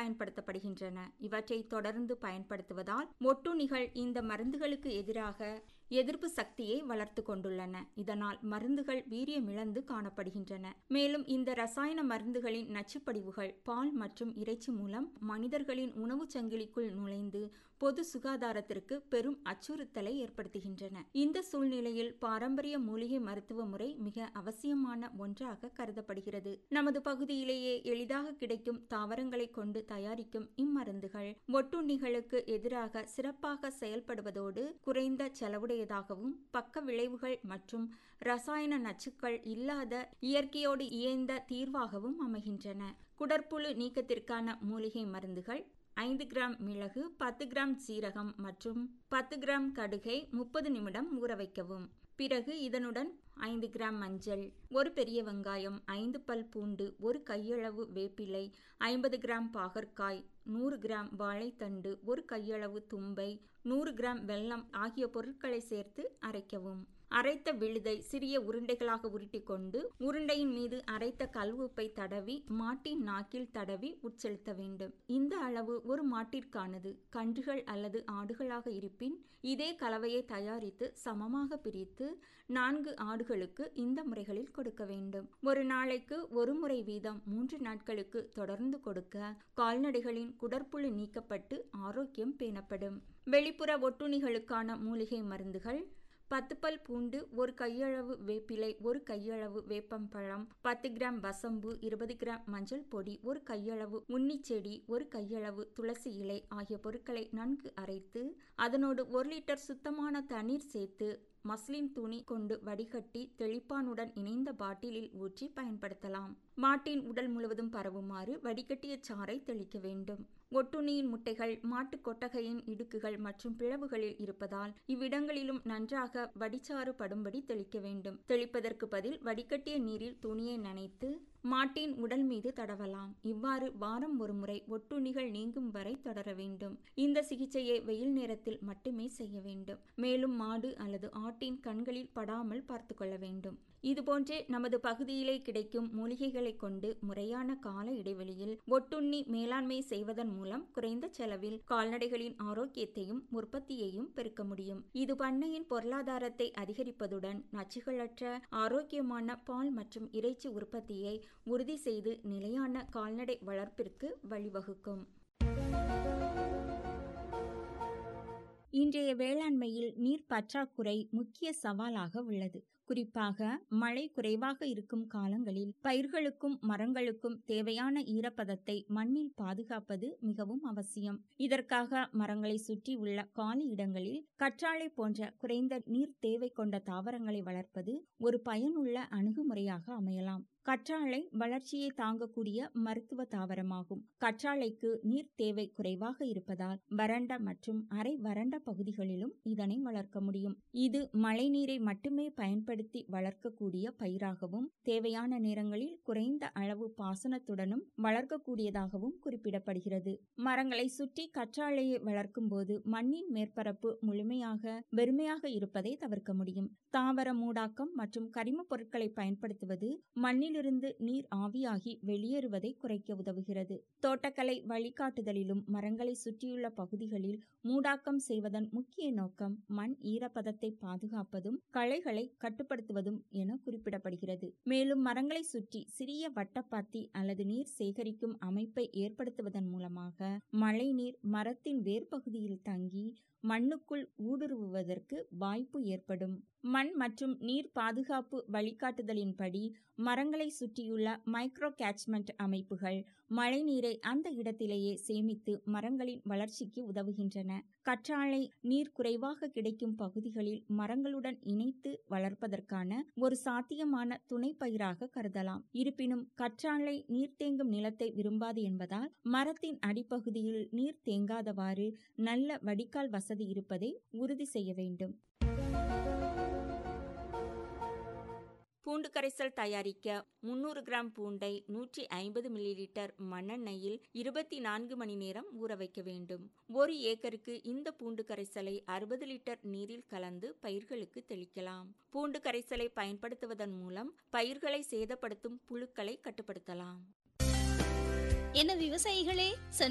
பயன்படுத்தப்படுகின்றன இவற்றை தொடர்ந்து பயன்படுத்துவதால் ஒட்டுண்ணிகள் இந்த மருந்துகளுக்கு எதிராக எதிர்ப்பு சக்தியை வளர்த்து கொண்டுள்ளன இதனால் மருந்துகள் வீரியமிழந்து காணப்படுகின்றன மேலும் இந்த ரசாயன மருந்துகளின் நச்சுப்படிவுகள் பால் மற்றும் இறைச்சி மூலம் மனிதர்களின் உணவுச் சங்கிலிக்குள் நுழைந்து பொது சுகாதாரத்திற்கு பெரும் அச்சுறுத்தலை ஏற்படுத்துகின்றன இந்த சூழ்நிலையில் பாரம்பரிய மூலிகை மருத்துவ முறை மிக அவசியமான ஒன்றாக கருதப்படுகிறது நமது பகுதியிலேயே எளிதாக கிடைக்கும் தாவரங்களை கொண்டு தயாரிக்கும் இம்மருந்துகள் ஒட்டுண்ணிகளுக்கு எதிராக சிறப்பாக செயல்படுவதோடு குறைந்த செலவுடையதாகவும் பக்க விளைவுகள் மற்றும் ரசாயன நச்சுக்கள் இல்லாத இயற்கையோடு இயைந்த தீர்வாகவும் அமைகின்றன குடற்புழு நீக்கத்திற்கான மூலிகை மருந்துகள் ஐந்து கிராம் மிளகு பத்து கிராம் சீரகம் மற்றும் பத்து கிராம் கடுகை முப்பது நிமிடம் ஊற வைக்கவும் பிறகு இதனுடன் ஐந்து கிராம் மஞ்சள் ஒரு பெரிய வெங்காயம் ஐந்து பல் பூண்டு ஒரு கையளவு வேப்பிலை ஐம்பது கிராம் பாகற்காய் நூறு கிராம் வாழைத்தண்டு ஒரு கையளவு தும்பை நூறு கிராம் வெல்லம் ஆகிய பொருட்களை சேர்த்து அரைக்கவும் அரைத்த விழுதை சிறிய உருண்டைகளாக உருட்டி கொண்டு உருண்டையின் மீது அரைத்த கல்வுப்பை தடவி மாட்டின் நாக்கில் தடவி உட்செலுத்த வேண்டும் இந்த அளவு ஒரு மாட்டிற்கானது கன்றுகள் அல்லது ஆடுகளாக இருப்பின் இதே கலவையை தயாரித்து சமமாக பிரித்து நான்கு ஆடுகளுக்கு இந்த முறைகளில் கொடுக்க வேண்டும் ஒரு நாளைக்கு ஒரு முறை வீதம் மூன்று நாட்களுக்கு தொடர்ந்து கொடுக்க கால்நடைகளின் குடற்புழு நீக்கப்பட்டு ஆரோக்கியம் பேணப்படும் வெளிப்புற ஒட்டுணிகளுக்கான மூலிகை மருந்துகள் பத்து பல் பூண்டு ஒரு கையளவு வேப்பிலை ஒரு கையளவு வேப்பம்பழம் பத்து கிராம் வசம்பு இருபது கிராம் மஞ்சள் பொடி ஒரு கையளவு உன்னிச்செடி ஒரு கையளவு துளசி இலை ஆகிய பொருட்களை நன்கு அரைத்து அதனோடு ஒரு லிட்டர் சுத்தமான தண்ணீர் சேர்த்து மஸ்லின் துணி கொண்டு வடிகட்டி தெளிப்பானுடன் இணைந்த பாட்டிலில் ஊற்றி பயன்படுத்தலாம் மாட்டின் உடல் முழுவதும் பரவுமாறு வடிகட்டிய சாறை தெளிக்க வேண்டும் ஒட்டுண்ணியின் முட்டைகள் மாட்டு கொட்டகையின் இடுக்குகள் மற்றும் பிளவுகளில் இருப்பதால் இவ்விடங்களிலும் நன்றாக வடிச்சாறு படும்படி தெளிக்க வேண்டும் தெளிப்பதற்கு பதில் வடிகட்டிய நீரில் துணியை நனைத்து மாட்டின் உடல் மீது தடவலாம் இவ்வாறு வாரம் ஒரு முறை ஒட்டுண்ணிகள் நீங்கும் வரை தொடர வேண்டும் இந்த சிகிச்சையை வெயில் நேரத்தில் மட்டுமே செய்ய வேண்டும் மேலும் மாடு அல்லது ஆட்டின் கண்களில் படாமல் பார்த்து கொள்ள வேண்டும் இதுபோன்றே நமது பகுதியிலே கிடைக்கும் மூலிகைகளை கொண்டு முறையான கால இடைவெளியில் ஒட்டுண்ணி மேலாண்மை செய்வதன் மூலம் குறைந்த செலவில் கால்நடைகளின் ஆரோக்கியத்தையும் உற்பத்தியையும் பெருக்க முடியும் இது பண்ணையின் பொருளாதாரத்தை அதிகரிப்பதுடன் நச்சுகளற்ற ஆரோக்கியமான பால் மற்றும் இறைச்சி உற்பத்தியை உறுதி செய்து நிலையான கால்நடை வளர்ப்பிற்கு வழிவகுக்கும் இன்றைய வேளாண்மையில் நீர் பற்றாக்குறை முக்கிய சவாலாக உள்ளது குறிப்பாக மழை குறைவாக இருக்கும் காலங்களில் பயிர்களுக்கும் மரங்களுக்கும் தேவையான ஈரப்பதத்தை மண்ணில் பாதுகாப்பது மிகவும் அவசியம் இதற்காக மரங்களை சுற்றி உள்ள காலி இடங்களில் கற்றாழை போன்ற குறைந்த நீர் தேவை கொண்ட தாவரங்களை வளர்ப்பது ஒரு பயனுள்ள அணுகுமுறையாக அமையலாம் கற்றாழை வளர்ச்சியை தாங்கக்கூடிய மருத்துவ தாவரமாகும் கற்றாழைக்கு நீர் தேவை குறைவாக இருப்பதால் வறண்ட மற்றும் அரை வறண்ட பகுதிகளிலும் இதனை வளர்க்க முடியும் இது மழை நீரை மட்டுமே பயன்படுத்தி வளர்க்கக்கூடிய பயிராகவும் தேவையான நேரங்களில் குறைந்த அளவு பாசனத்துடனும் வளர்க்கக்கூடியதாகவும் குறிப்பிடப்படுகிறது மரங்களை சுற்றி கற்றாழையை வளர்க்கும் போது மண்ணின் மேற்பரப்பு முழுமையாக வெறுமையாக இருப்பதை தவிர்க்க முடியும் தாவர மூடாக்கம் மற்றும் கரிம பொருட்களை பயன்படுத்துவது மண்ணில் மண்ணிலிருந்து நீர் ஆவியாகி வெளியேறுவதை குறைக்க உதவுகிறது தோட்டக்கலை வழிகாட்டுதலிலும் மரங்களை சுற்றியுள்ள பகுதிகளில் மூடாக்கம் செய்வதன் முக்கிய நோக்கம் மண் ஈரப்பதத்தை பாதுகாப்பதும் களைகளை கட்டுப்படுத்துவதும் என குறிப்பிடப்படுகிறது மேலும் மரங்களை சுற்றி சிறிய வட்டப்பாத்தி அல்லது நீர் சேகரிக்கும் அமைப்பை ஏற்படுத்துவதன் மூலமாக மழை நீர் மரத்தின் வேர்பகுதியில் தங்கி மண்ணுக்குள் ஊடுருவுவதற்கு வாய்ப்பு ஏற்படும் மண் மற்றும் நீர் பாதுகாப்பு வழிகாட்டுதலின்படி மரங்களை சுற்றியுள்ள மைக்ரோ கேட்ச்மெண்ட் அமைப்புகள் மழைநீரை அந்த இடத்திலேயே சேமித்து மரங்களின் வளர்ச்சிக்கு உதவுகின்றன கற்றாழை நீர் குறைவாக கிடைக்கும் பகுதிகளில் மரங்களுடன் இணைத்து வளர்ப்பதற்கான ஒரு சாத்தியமான துணை பயிராக கருதலாம் இருப்பினும் கற்றாழை நீர் தேங்கும் நிலத்தை விரும்பாது என்பதால் மரத்தின் அடிப்பகுதியில் நீர் தேங்காதவாறு நல்ல வடிகால் வசதி இருப்பதை உறுதி செய்ய வேண்டும் பூண்டு கரைசல் தயாரிக்க முன்னூறு கிராம் பூண்டை நூற்றி ஐம்பது மில்லி லிட்டர் மண்ணெண்ணெயில் இருபத்தி நான்கு மணி நேரம் ஊற வைக்க வேண்டும் ஒரு ஏக்கருக்கு இந்த பூண்டு கரைசலை அறுபது லிட்டர் நீரில் கலந்து பயிர்களுக்கு தெளிக்கலாம் பூண்டு கரைசலை பயன்படுத்துவதன் மூலம் பயிர்களை சேதப்படுத்தும் புழுக்களை கட்டுப்படுத்தலாம் என்ன விவசாயிகளே